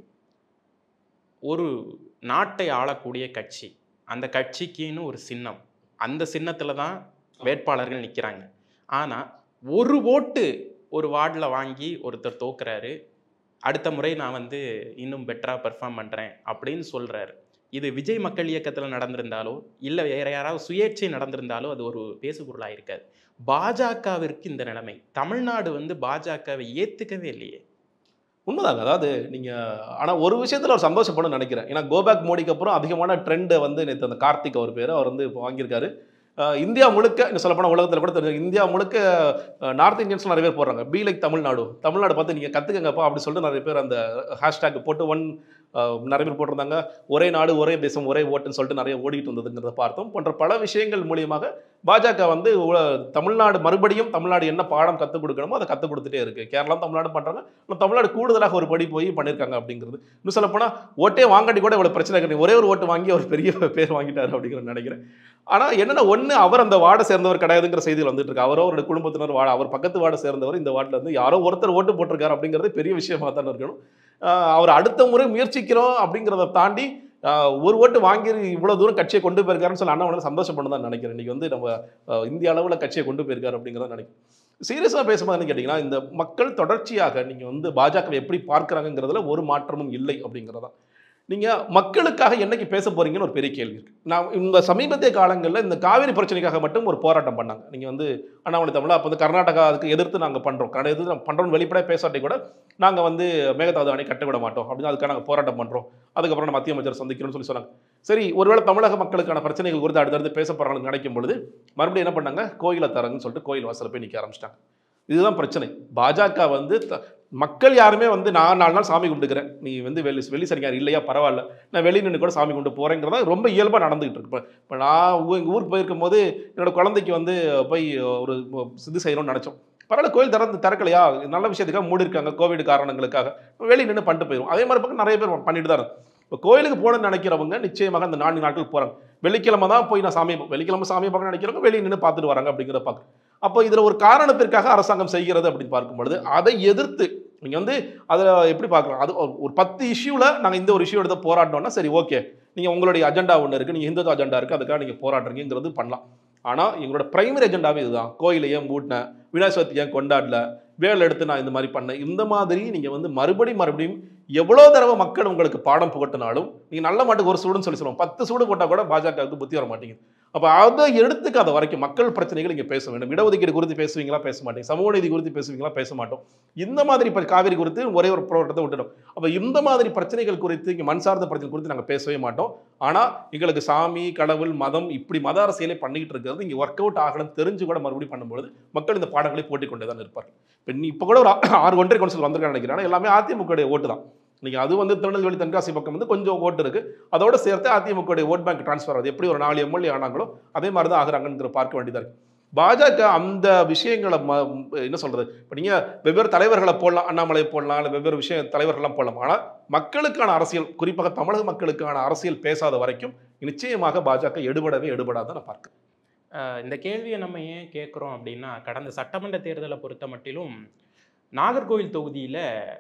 ஒரு நாட்டை ஆளக்கூடிய கட்சி அந்த கட்சிக்குன்னு ஒரு சின்னம் அந்த சின்னத்தில் தான் வேட்பாளர்கள் நிற்கிறாங்க ஆனால் ஒரு ஓட்டு ஒரு வார்டில் வாங்கி ஒருத்தர் தோக்குறாரு அடுத்த முறை நான் வந்து இன்னும் பெட்டராக பெர்ஃபார்ம் பண்ணுறேன் அப்படின்னு சொல்கிறாரு இது விஜய் மக்கள் இயக்கத்தில் நடந்திருந்தாலோ இல்லை வேற யாராவது சுயேட்சை நடந்திருந்தாலோ அது ஒரு பேசுபொருளாக இருக்காது பாஜகவிற்கு இந்த நிலைமை தமிழ்நாடு வந்து பாஜகவை ஏற்றுக்கவே இல்லையே உண்மைதாங்க அதாவது நீங்கள் ஆனால் ஒரு விஷயத்தில் அவர் சந்தோஷப்படணும்னு நினைக்கிறேன் ஏன்னா கோபேக் மோடிக்கு அப்புறம் அதிகமான ட்ரெண்டை வந்து நேற்று அந்த கார்த்திக் அவர் பேர் அவர் வந்து இப்போ வாங்கியிருக்காரு அஹ் இந்தியா முழுக்க இன்னும் சொல்லப்போனால் உலகத்தில் கூட தெரியும் இந்தியா முழுக்க நார்த் இந்தியன்ஸ் நிறைய பேர் போடுறாங்க பி லைக் தமிழ்நாடு தமிழ்நாடு பார்த்து நீங்கள் கற்றுக்கங்கப்பா அப்படி சொல்லிட்டு நிறைய பேர் அந்த ஹேஷ்டேக் போட்டு ஒன் நிறைய பேர் போட்டிருந்தாங்க ஒரே நாடு ஒரே தேசம் ஒரே ஓட்டுன்னு சொல்லிட்டு நிறைய ஓடிட்டு இருந்ததுங்கிறத பார்த்தோம் போன்ற பல விஷயங்கள் மூலியமாக பாஜக வந்து உல- தமிழ்நாடு மறுபடியும் தமிழ்நாடு என்ன பாடம் கற்றுக் கொடுக்கணுமோ அதை கற்றுக் கொடுத்துட்டே இருக்கு கேரளா தமிழ்நாடு பண்ணுறாங்க ஆனால் தமிழ்நாடு கூடுதலாக ஒரு படி போய் பண்ணியிருக்காங்க அப்படிங்கிறது இன்னும் சொல்லப்போனால் ஓட்டே வாங்காட்டி கூட இவ்வளோ பிரச்சனை கிடையாது ஒரே ஒரு ஓட்டு வாங்கி அவர் பெரிய பேர் வாங்கிட்டாரு அப்படிங்கிற நினைக்கிறேன் ஆனால் என்னென்ன ஒன்று அவர் அந்த வார்டை சேர்ந்தவர் கிடையாதுங்கிற செய்திகள் வந்துட்டு இருக்கு அவரோ அவருடைய குடும்பத்தினர் வார்டு அவர் பக்கத்து வார்டை சேர்ந்தவர் இந்த வார்டில் இருந்து யாரோ ஒருத்தர் ஓட்டு போட்டிருக்காரு அப்படிங்கிறது பெரிய விஷயமா தான் இருக்கணும் ஆஹ் அவர் அடுத்த முறை முயற்சிக்கிறோம் அப்படிங்கிறத தாண்டி ஆஹ் ஒரு ஓட்டு வாங்கி இவ்வளோ தூரம் கட்சியை கொண்டு போயிருக்காருன்னு சொல்லி அண்ணா வந்து சந்தோஷப்பட்டு தான் நினைக்கிறேன் இன்னைக்கு வந்து நம்ம ஆஹ் இந்திய அளவில் கட்சியை கொண்டு போயிருக்காரு அப்படிங்கிறத நினைக்கிறேன் சீரியஸாக பேசும்போது கேட்டிங்கன்னா இந்த மக்கள் தொடர்ச்சியாக நீங்கள் வந்து பாஜகவை எப்படி பார்க்குறாங்கங்கிறதுல ஒரு மாற்றமும் இல்லை அப்படிங்கிறதான் நீங்கள் மக்களுக்காக என்னைக்கு பேச போறீங்கன்னு ஒரு பெரிய கேள்வி இருக்கு நான் இந்த சமீபத்திய காலங்களில் இந்த காவிரி பிரச்சனைக்காக மட்டும் ஒரு போராட்டம் பண்ணாங்க நீங்கள் வந்து அண்ணாமலை தமிழ் அப்போ வந்து கர்நாடகா அதுக்கு எதிர்த்து நாங்கள் பண்ணுறோம் கடை எதிர்த்து நம்ம பண்ணுறோம் வெளிப்படையாக பேசாட்டி கூட நாங்கள் வந்து மேகதாது அணை கட்ட விட மாட்டோம் அப்படின்னு அதுக்காக நாங்கள் போராட்டம் பண்ணுறோம் அதுக்கப்புறம் நம்ம மத்திய அமைச்சர் சந்திக்கிறோம்னு சொல்லி சொன்னாங்க சரி ஒருவேளை தமிழக மக்களுக்கான பிரச்சனைகள் குறித்து அடுத்தடுத்து பேச போகிறாங்க நினைக்கும் பொழுது மறுபடியும் என்ன பண்ணாங்க கோயிலை தரங்கன்னு சொல்லிட்டு கோயில் வாசலில் போய் நிற்க ஆரம்பிச்சிட்டாங்க இதுதான் பிரச்சனை பாஜக வந்து த- மக்கள் யாருமே வந்து நான் நாலு நாள் சாமி கும்பிட்டுக்கிறேன் நீ வந்து வெளி வெளி சரியார் இல்லையா பரவாயில்ல நான் வெளியே நின்று கூட சாமி கும்பிட்டு போகிறேங்கிறதா ரொம்ப இயல்பாக நடந்துகிட்டு இருக்கு இப்போ இப்போ நான் ஊ- எங்க ஊருக்கு போயிருக்கும் போது என்னோட குழந்தைக்கு வந்து போய் ஒரு இது செய்யணும்னு நினச்சோம் பரவாயில்ல கோயில் திறந்து திறக்கலையா நல்ல விஷயத்துக்காக மூடி இருக்காங்க கோவிட் காரணங்களுக்காக வெளியே நின்று பண்ணிட்டு போயிடும் அதே மாதிரி பக்கம் நிறைய பேர் பண்ணிட்டு தான் இருக்கு. இப்போ கோயிலுக்கு போகணும்னு நினைக்கிறவங்க நிச்சயமாக அந்த நான்கு நாட்கள் போகிறாங்க வெள்ளிக்கிழமை தான் போய் நான் சாமி வெள்ளிக்கிழமை சாமி பார்க்க நினைக்கிறவங்க வெளியே நின்று பார்த்துட்டு வராங்க அப்படிங்கிறத பார்க்குறேன் அப்போ இதில் ஒரு காரணத்திற்காக அரசாங்கம் செய்கிறது அப்படின்னு பார்க்கும் பொழுது அதை எதிர்த்து நீங்கள் வந்து அதில் எப்படி பார்க்கலாம் அது ஒரு- ஒரு பத்து இஷ்யூவில் நாங்கள் இந்த ஒரு இஷ்யூ எடுத்து போராட்டோம்னா சரி ஓகே நீங்கள் உங்களுடைய அஜெண்டா ஒன்று இருக்குது நீங்கள் இந்து அஜெண்டா இருக்குது அதுக்காக நீங்கள் போராடுறீங்கிறது பண்ணலாம் ஆனால் எங்களோட பிரைமரி அஜெண்டாவே இதுதான் கோயிலை ஏன் மூட்டினேன் விநாயகர் சதுர்த்தி ஏன் கொண்டாடல வேல் எடுத்து நான் இந்த மாதிரி பண்ணேன் இந்த மாதிரி நீங்கள் வந்து மறுபடியும் மறுபடியும் எவ்வளோ தடவை மக்கள் உங்களுக்கு பாடம் புகட்டினாலும் நீங்கள் நல்ல மாட்டுக்கு ஒரு சூடுன்னு சொல்லி சொல்லுவோம் பத்து சூடு போட்டால் கூட பாஜகவுக்கு புத்தி வர மாட்டேங்குது அப்போ அதை எடுத்துக்காத வரைக்கும் மக்கள் பிரச்சனைகள் இங்கே பேச வேண்டும் இடஒதுக்கீடு குறித்து பேசுவீங்களா பேச மாட்டீங்க சமூக நீதி குறித்து பேசுவீங்களா பேச மாட்டோம் இந்த மாதிரி இப்போ காவிரி குறித்து ஒரே ஒரு போராட்டத்தை விட்டுடும் அப்போ இந்த மாதிரி பிரச்சனைகள் குறித்து இங்கே மண் சார்ந்த பிரச்சனை குறித்து நாங்கள் பேசவே மாட்டோம் ஆனால் எங்களுக்கு சாமி கடவுள் மதம் இப்படி மத அரசியலை பண்ணிக்கிட்டு இருக்கிறது இங்கே ஒர்க் அவுட் ஆகணும் தெரிஞ்சு கூட மறுபடியும் பண்ணும்பொழுது மக்கள் இந்த பாடங்களை போட்டிக் கொண்டே தான் இருப்பார்கள் இப்போ நீ இப்போ கூட ஒரு ஆ- ஆறு ஒன்றை கவுன்சில் வந்திருக்கான்னு நினைக்கிறேன் ஆனா எல்லாமே அதிமுக ஓட்டு தான் நீங்கள் அது வந்து திருநெல்வேலி தென்காசி பக்கம் வந்து கொஞ்சம் ஓட்டு இருக்கு அதோட சேர்த்து அதிமுக ஓட் பேங்க் ட்ரான்ஸ்ஃபர் ஆகுது எப்படி ஒரு நாலு எம்எல்ஏ ஆனாங்களோ அதே மாதிரி தான் ஆகுறாங்கங்கிற பார்க்க வேண்டியதாக இருக்கு பாஜக அந்த விஷயங்களை ம என்ன சொல்றது இப்போ நீங்கள் வெவ்வேறு தலைவர்களை போடலாம் அண்ணாமலை போடலாம் இல்லை வெவ்வேறு விஷய தலைவர்கள்லாம் போடலாம் ஆனால் மக்களுக்கான அரசியல் குறிப்பாக தமிழக மக்களுக்கான அரசியல் பேசாத வரைக்கும் நிச்சயமாக பாஜக எடுபடவே எடுபடாத நான் பார்க்கிறேன் அஹ் இந்த கேள்வியை நம்ம ஏன் கேட்குறோம் அப்படின்னா கடந்த சட்டமன்ற தேர்தலை பொறுத்த மட்டிலும் நாகர்கோவில் தொகுதியில்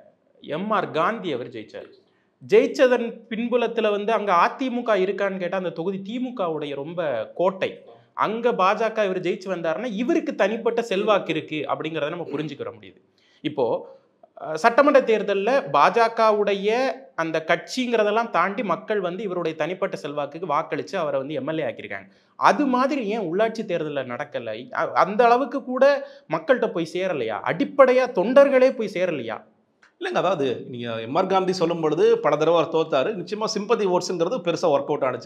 எம்ஆர் காந்தி அவர் ஜெயிச்சார் ஜெயிச்சதன் பின்புலத்தில் வந்து அங்கே அதிமுக இருக்கான்னு கேட்டால் அந்த தொகுதி திமுகவுடைய ரொம்ப கோட்டை அங்கே பாஜக இவர் ஜெயிச்சு வந்தாருன்னா இவருக்கு தனிப்பட்ட செல்வாக்கு இருக்கு அப்படிங்கிறத நம்ம புரிஞ்சுக்கிற முடியுது இப்போ அஹ், சட்டமன்ற தேர்தலில் பாஜகவுடைய அந்த கட்சிங்கிறதெல்லாம் தாண்டி மக்கள் வந்து இவருடைய தனிப்பட்ட செல்வாக்குக்கு வாக்களித்து அவரை வந்து எம்எல்ஏ ஆக்கியிருக்காங்க அது மாதிரி ஏன் உள்ளாட்சி தேர்தலில் நடக்கலை அ- அந்த அளவுக்கு கூட மக்கள்கிட்ட போய் சேரலையா அடிப்படையா தொண்டர்களே போய் சேரலையா இல்லைங்க அதாவது நீங்கள் எம்ஆர் காந்தி சொல்லும் பொழுது பல தடவை அவர் தோத்தாரு நிச்சயமாக சிம்பதி ஓட்ஸுங்கிறது பெருசாக ஒர்க் அவுட் ஆனுச்சு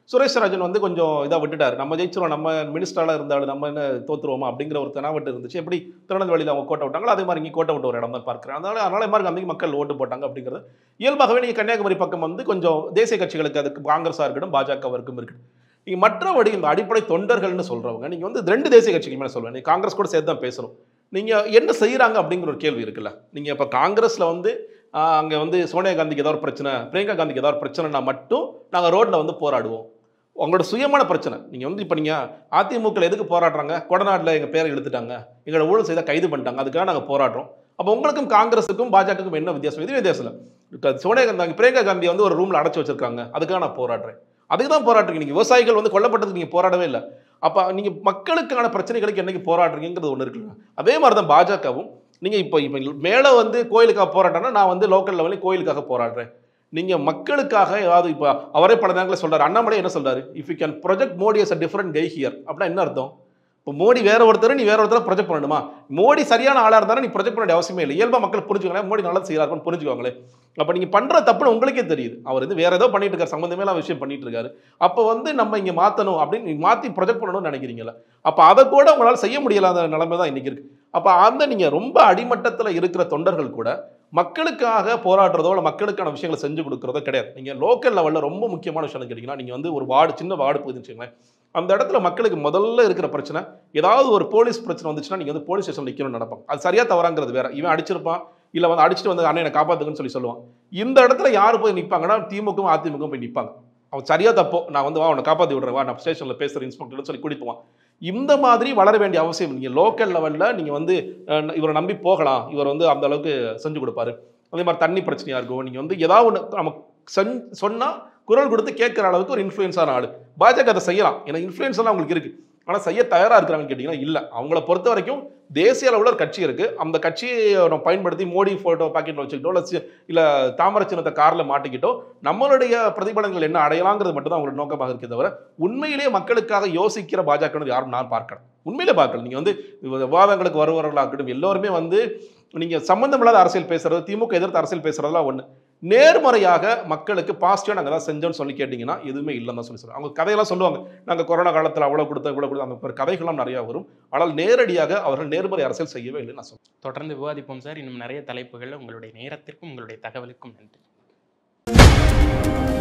சுரேஷ் ராஜன் வந்து கொஞ்சம் இதாக விட்டுட்டார் நம்ம ஜெயிச்சிருவோம் நம்ம மினிஸ்டராக இருந்தாலும் நம்ம என்ன தோத்துருவோமா அப்படிங்கிற ஒரு தெனாவட்டு இருந்துச்சு எப்படி திருநெல்வேலியில் அவங்க கோட்டை விட்டாங்களோ அதே மாதிரி இங்கே கோட்டை விட்ட ஒரு இடம் தான் பார்க்குறேன் அதனால அதனால எம்ஆர் காந்திக்கு மக்கள் ஓட்டு போட்டாங்க அப்படிங்கிறது இயல்பாகவே நீங்கள் கன்னியாகுமரி பக்கம் வந்து கொஞ்சம் தேசிய கட்சிகளுக்கு அதுக்கு காங்கிரஸாக இருக்கட்டும் பாஜகவிற்கும் இருக்கட்டும் நீங்கள் மற்றபடி இந்த அடிப்படை தொண்டர்கள்னு சொல்கிறவங்க நீங்கள் வந்து ரெண்டு தேசிய கட்சிக்கு மேலே சொல்லுவேன் நீங்கள் காங்கிரஸ் கூட சேர்த்து தான் பேசணும் நீங்கள் என்ன செய்கிறாங்க அப்படிங்கிற ஒரு கேள்வி இருக்குல்ல நீங்கள் இப்போ காங்கிரஸில் வந்து அங்கே வந்து சோனியா காந்திக்கு ஏதாவது ஒரு பிரச்சனை பிரியங்கா காந்திக்கு ஏதாவது ஒரு பிரச்சனைனா மட்டும் நாங்கள் ரோட்டில் வந்து போராடுவோம் உங்களோட சுயமான பிரச்சனை நீங்கள் வந்து இப்போ நீங்கள் அதிமுக எதுக்கு போராடுறாங்க கொடநாட்டில் எங்கள் பேரை இழுத்துட்டாங்க எங்களோட ஊழல் செய்த கைது பண்ணிட்டாங்க அதுக்காக நாங்கள் போராடுறோம் அப்போ உங்களுக்கும் காங்கிரஸுக்கும் பாஜகவுக்கும் என்ன வித்தியாசம் எதுவும் வித்தியாசம் இல்லை இப்ப சோனியா காந்தி பிரியங்கா காந்தியை வந்து ஒரு ரூமில் அடைச்சி வச்சிருக்காங்க அதுக்காக நான் போராடுறேன் அதுக்கு தான் போராடுறீங்க நீங்கள் விவசாயிகள் வந்து கொல்லப்பட்டதுக்கு நீங்கள் போராடவே இல்லை அப்போ நீங்கள் மக்களுக்கான பிரச்சனைகளுக்கு என்னைக்கு போராடுறீங்கிறது ஒன்று இருக்குல்ல அதே மாதிரி தான் பாஜகவும் நீங்கள் இப்போ இப்போ மேலே வந்து கோயிலுக்காக போராட்டம்னா நான் வந்து லோக்கல் லெவலில் கோயிலுக்காக போராடுறேன் நீங்கள் மக்களுக்காக ஏதாவது இப்போ அவரே பல நேரங்களில் சொல்றாரு அண்ணாமலை என்ன சொல்றாரு if you can project Modi as a different guy here அப்படின்னா என்ன அர்த்தம் இப்போ மோடி வேற ஒருத்தர் நீ வேற ஒருத்தர் ப்ரொஜெக்ட் பண்ணணுமா மோடி சரியான ஆளாக இருந்தாலும் நீ ப்ரொஜெக்ட் பண்ண வேண்டிய அவசியமே இல்லை இயல்பா மக்கள் புரிஞ்சுக்கோங்களேன் மோடி நல்லது செய்யறாருன்னு புரிஞ்சுக்கோங்களேன் அப்போ நீங்கள் பண்ணுற தப்புன்னு உங்களுக்கே தெரியுது அவர் வந்து வேற ஏதோ பண்ணிட்டு இருக்காரு சம்மந்தமே இல்லாம விஷயம் பண்ணிட்டு இருக்காரு அப்போ வந்து நம்ம இங்கே மாற்றணும் அப்படின்னு நீங்க மாற்றி ப்ரொஜெக்ட் பண்ணணும்னு நினைக்கிறீங்களா அப்போ அதை கூட உங்களால் செய்ய முடியலாத நிலைமை தான் இன்னைக்கு இருக்கு அப்போ அந்த நீங்கள் ரொம்ப அடிமட்டத்தில் இருக்கிற தொண்டர்கள் கூட மக்களுக்காக போராடுறதோ இல்லை மக்களுக்கான விஷயங்களை செஞ்சு கொடுக்குறதோ கிடையாது நீங்கள் லோக்கல் லெவலில் ரொம்ப முக்கியமான விஷயம் கேட்டிங்கன்னா நீங்கள் வந்து ஒரு வார்டு சின்ன வார்டு பகுதின்னு வச்சுக்கோங்களேன் அந்த இடத்துல மக்களுக்கு முதல்ல இருக்கிற பிரச்சனை ஏதாவது ஒரு போலீஸ் பிரச்சனை வந்துச்சுன்னா நீங்கள் வந்து போலீஸ் ஸ்டேஷன் நிற்கணும்னு நினைப்பாங்க அது சரியா தவறாங்கிறது வேற இவன் அடிச்சிருப்பான் இல்லை வந்து அடிச்சுட்டு வந்து அண்ணனை காப்பாத்துக்குன்னு சொல்லி சொல்லுவான் இந்த இடத்துல யார் போய் நிற்பாங்கன்னா திமுகவும் அதிமுகவும் போய் நிற்பாங்க அவன் சரியா தப்போ நான் வந்து வா அவனை காப்பாற்றி விடுறேன் வா நான் ஸ்டேஷனில் பேசுகிற இன்ஸ்பெக்டர்னு சொல்லி கூட்டிட்டு போவான் இந்த மாதிரி வளர வேண்டிய அவசியம் நீங்கள் லோக்கல் லெவலில் நீங்கள் வந்து அஹ், இவரை நம்பி போகலாம் இவர் வந்து அந்த அளவுக்கு செஞ்சு கொடுப்பாரு அதே மாதிரி தண்ணி பிரச்சனையாக இருக்கும் நீங்கள் வந்து ஏதாவது ஒன்று நம்ம செஞ் சொன்னால் குரல் கொடுத்து கேட்குற அளவுக்கு ஒரு இன்ஃப்ளூயன்ஸான ஆள் பாஜக அதை செய்யலாம் ஏன்னா இன்ஃப்ளூயன்ஸ் எல்லாம் அவங்களுக்கு இருக்கு ஆனால் செய்ய தயாராக இருக்கிறாங்கன்னு கேட்டிங்கன்னா இல்லை அவங்கள பொறுத்த வரைக்கும் தேசிய அளவில் ஒரு கட்சி இருக்குது அந்த கட்சியை நம்ம பயன்படுத்தி மோடி ஃபோட்டோ பாக்கெட்டில் வச்சுக்கிட்டோ இல்லை இல்லை தாமரை சின்னத்தை காரில் மாட்டிக்கிட்டோ நம்மளுடைய பிரதிபலங்கள் என்ன அடையலாங்கிறது மட்டும் தான் அவங்களோட நோக்கமாக இருக்கே தவிர உண்மையிலேயே மக்களுக்காக யோசிக்கிற பாஜக யாரும் நான் பார்க்கணும் உண்மையிலே பார்க்கல நீங்கள் வந்து விவாதங்களுக்கு வருபவர்களாக இருக்கட்டும் எல்லோருமே வந்து நீங்கள் சம்மந்தமில்லாத அரசியல் பேசுறது திமுக எதிர்த்து அரசியல் பேசுறதுலாம் ஒன்று நேர்மறையாக மக்களுக்கு பாசிட்டிவாக நாங்கள் தான் செஞ்சோம்னு சொல்லி கேட்டிங்கன்னா எதுவுமே இல்லைன்னு தான் சொல்லி சொல்லுவாங்க அவங்க கதையெல்லாம் சொல்லுவாங்க நாங்கள் கொரோனா காலத்தில் அவ்வளோ கொடுத்தோம் இவ்வளோ கொடுத்தோம் அந்த மாதிரி கதைகள்லாம் நிறையா வரும் ஆனால் நேரடியாக அவர்கள் நேர்மறை அரசியல் செய்யவே இல்லைன்னு நான் சொல்லுவேன் தொடர்ந்து விவாதிப்போம் சார் இன்னும் நிறைய தலைப்புகளில் உங்களுடைய நேரத்திற்கும் உங்களுடைய தகவலுக்கும் நன்றி